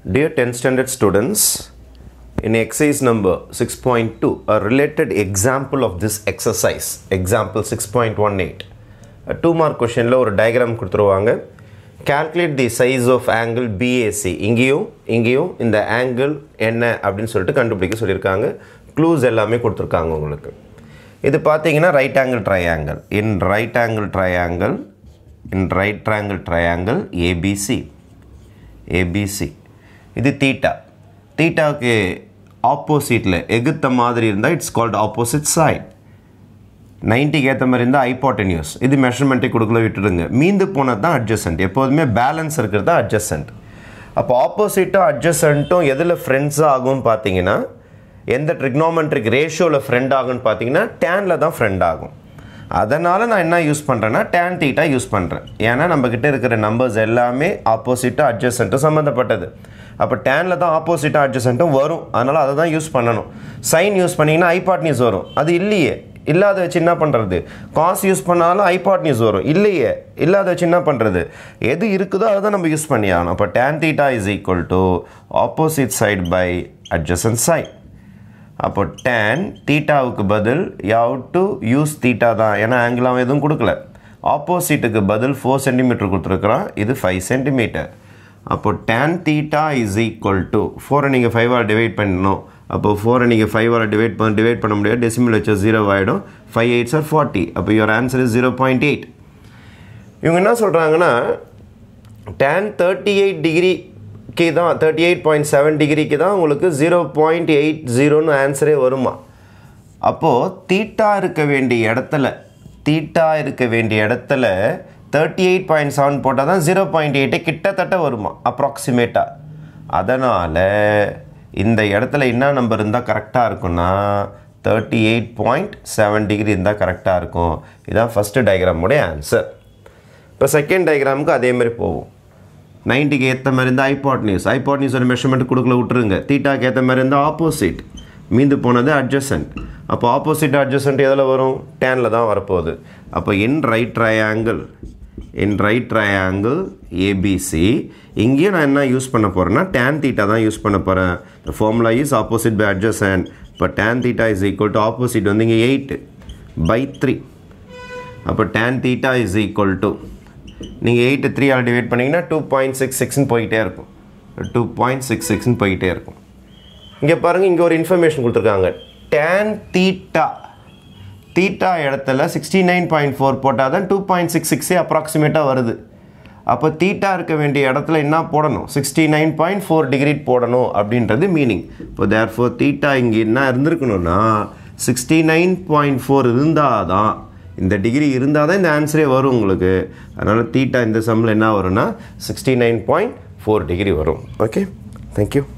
Dear 10th standard students, in exercise number 6.2, a related example of this exercise, example 6.18, a 2 mark questionல ஒரு diagram கொடுத்துருவாங்க calculate the size of angle BAC இங்கேயும் இங்கேயும் இந்த angle என்ன அப்படின்னு சொல்லிட்டு கண்டுபிடிக்க சொல்லியிருக்காங்க க்ளூஸ் எல்லாமே கொடுத்துருக்காங்க உங்களுக்கு இது பார்த்தீங்கன்னா right angle triangle in right angle triangle in right angle triangle ABC ABC இது தீட்டா தீட்டாவுக்கு ஆப்போசிட்டில் எகுத்த மாதிரி இருந்தால் இட்ஸ் கால்ட் ஆப்போசிட் சைட் நைன்ட்டிக்கு ஏற்ற மாதிரி இருந்தால் ஐபாட்டன்யூஸ் இது மெஷர்மெண்ட்டை கொடுக்கல விட்டுடுங்க மீந்து போனது தான் அட்ஜசன்ட் எப்போதுமே பேலன்ஸ் இருக்கிறது தான் அட்ஜசன்ட் அப்போ ஆப்போசிட்டும் அட்ஜசன்ட்டும் எதில் ஃப்ரெண்ட்ஸாக ஆகும்னு பார்த்தீங்கன்னா எந்த ட்ரிக்னோமெட்ரிக் ரேஷியோவில் ஃப்ரெண்ட் ஆகும்னு பார்த்தீங்கன்னா டேனில் தான் ஃப்ரெண்ட் ஆகும் அதனால் நான் என்ன யூஸ் பண்ணுறேன்னா டேன் தீட்டா யூஸ் பண்ணுறேன் ஏன்னா நம்மக்கிட்ட இருக்கிற நம்பர்ஸ் எல்லாமே ஆப்போசிட்டும் அட்ஜசன்ட்டும் சம்மந்தப்பட்டது அப்போ டேனில் தான் ஆப்போசிட்டும் அட்ஜசன்ட்டும் வரும் அதனால் அதை தான் யூஸ் பண்ணணும் சைன் யூஸ் பண்ணிங்கன்னா ஐபாட்னியூஸ் வரும் அது இல்லையே இல்லாத வச்சு என்ன பண்ணுறது காசு யூஸ் பண்ணாலும் ஐபாட் நியூஸ் வரும் இல்லையே இல்லாத வச்சு என்ன பண்ணுறது எது இருக்குதோ அதை தான் நம்ம யூஸ் பண்ணி ஆகணும் அப்போ tan theta is equal to opposite side by adjacent side அப்போ டேன் தீட்டாவுக்கு பதில் யாவ் டு யூஸ் தீட்டா தான் ஏன்னா ஆங்கிள் அவன் எதுவும் கொடுக்கல ஆப்போசிட்டுக்கு பதில் ஃபோர் சென்டிமீட்டர் கொடுத்துருக்குறான் இது ஃபைவ் சென்டிமீட்டர் அப்போ tan theta is equal to ஃபோரை நீங்கள் ஃபைவால் டிவைட் பண்ணணும் அப்போ ஃபோரை நீங்கள் ஃபைவால் டிவைட் பண்ண டிவைட் பண்ண முடியாது டெசிமல் வச்சா ஜீரோ ஆகிடும் ஃபைவ் எயிட்ஸ் ஆர் ஃபார்ட்டி அப்போ your answer is zero point eight இவங்க என்ன சொல்கிறாங்கன்னா டேன் தேர்ட்டி எயிட் டிகிரிக்கு தான் தேர்ட்டி எயிட் பாயிண்ட் செவன் டிகிரிக்கு தான் உங்களுக்கு ஜீரோ பாயிண்ட் எயிட் ஜீரோன்னு ஆன்சரே வருமா அப்போது தீட்டா இருக்க வேண்டிய இடத்துல தீட்டா இருக்க வேண்டிய இடத்துல தேர்ட்டி எயிட் பாயிண்ட் செவன் போட்டால் தான் ஜீரோ பாயிண்ட் எயிட்டு கிட்டத்தட்ட வருமா அப்ராக்சிமேட்டாக அதனால் இந்த இடத்துல என்ன நம்பர் இருந்தால் கரெக்டாக இருக்குன்னா thirty eight point seven degree இருந்தால் கரெக்டாக இருக்கும் இதுதான் ஃபஸ்ட்டு டயக்ராமுடைய ஆன்சர் இப்போ செகண்ட் டயக்ராமுக்கு அதேமாதிரி போவோம் நைன்ட்டிக்கு ஏற்ற மாதிரி இருந்தால் ஐபாட் நியூஸ் ஐபாட் நியூஸோட மெஷர்மெண்ட் கொடுக்கல விட்டுருங்க தீட்டாக்கு ஏற்ற மாதிரி இருந்தால் ஆப்போசிட் மீந்து போனது அட்ஜசன்ட் அப்போ ஆப்போசிட் அட்ஜசன்ட் எதில் வரும் டேனில் தான் வரப்போகுது அப்போ in right triangle in right triangle ABC இங்கேயும் நான் என்ன யூஸ் பண்ண போகிறேன்னா டேன் தீட்டா தான் யூஸ் பண்ண போகிறேன் the formula is opposite by adjacent இப்போ tan theta is equal to opposite வந்து இங்கே எயிட் பை த்ரீ அப்போ tan theta is equal to நீங்கள் எயிட்டு த்ரீ ஆல் டிவைட் பண்ணிங்கன்னா டூ பாயிண்ட் சிக்ஸ் சிக்ஸ்னு போயிட்டே இருக்கும் டூ பாயிண்ட் சிக்ஸ் சிக்ஸ்னு போயிட்டே இருக்கும் இங்கே பாருங்கள் இங்கே ஒரு இன்ஃபர்மேஷன் கொடுத்துருக்காங்க டேன் தீட்டா தீட்டா இடத்துல சிக்ஸ்டி நைன் பாயிண்ட் ஃபோர் போட்டால் தான் டூ பாயிண்ட் சிக்ஸ் சிக்ஸே அப்ராக்சிமேட்டாக வருது அப்போ தீட்டா இருக்க வேண்டிய இடத்துல என்ன போடணும் sixty nine point four degree போடணும் அப்படின்றது மீனிங் இப்போ தேர் ஃபோர் தீட்டா இங்கே என்ன இருந்திருக்கணும்னா சிக்ஸ்டி நைன் பாயிண்ட் ஃபோர் இருந்தால் தான் இந்த டிகிரி இருந்தால் தான் இந்த ஆன்சரே வரும் உங்களுக்கு அதனால் தீட்டா இந்த சம்மில் என்ன வரும்னா sixty nine point four degree வரும் ஓகே தேங்க்யூ